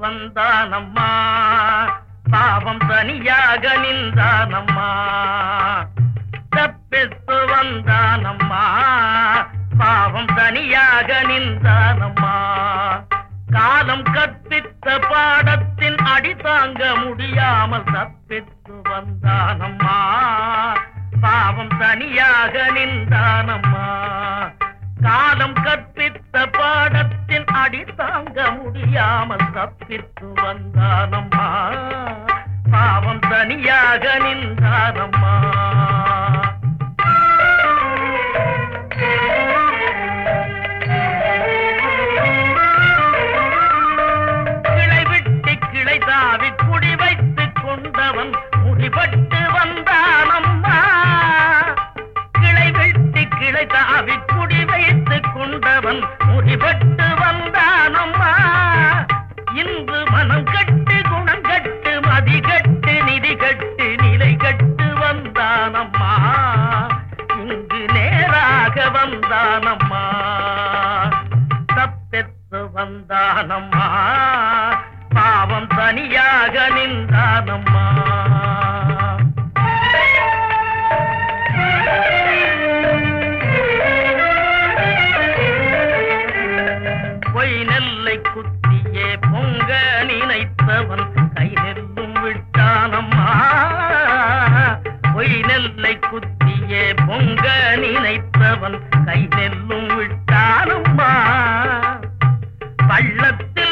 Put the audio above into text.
வந்தானம்மா பாவம் தனியாக நின்றானம்மா தப்பித்து வந்தானம்மா பாவம் தனியாக நின்றானம்மா காலம் கற்பித்த பாடத்தின் அடி தாங்க முடியாமல் தப்பித்து வந்தானம்மா பாவம் தனியாக நின்றானம்மா காலம் கற்பித்த பாடத்தின் அடி தாங்க முடியாமல் தப்பித்து வந்தானம்மா பாவம் தனியாக நின்றானம்மா கிளை விட்டு கிளை தாவி குடி வைத்துக் கொண்டவன் முடிபட்டு வந்தானம்மா கிளை விட்டு கிளை தாவி குடி வைத்துக் கொண்டவன் முடிபட்டு வந்தானம்மா இன்று மனம் கட்டு குணம் கட்டு மதி கட்டு நிதி கட்டு நிலை கட்டு வந்தானம்மா இங்கு நேராக வந்தானம்மா தப்பெத்து வந்தானம்மா பாவம் தனியாக நின்றானம்மா பொய் நெல்லை குத்தியே பொங்க நினைத்தவன் கை நெல்லும் விட்டானம்மா பொய் நெல்லை குத்தியே பொங்க நினைத்தவன் கை நெல்லும் விட்டானம்மா பள்ளத்தில்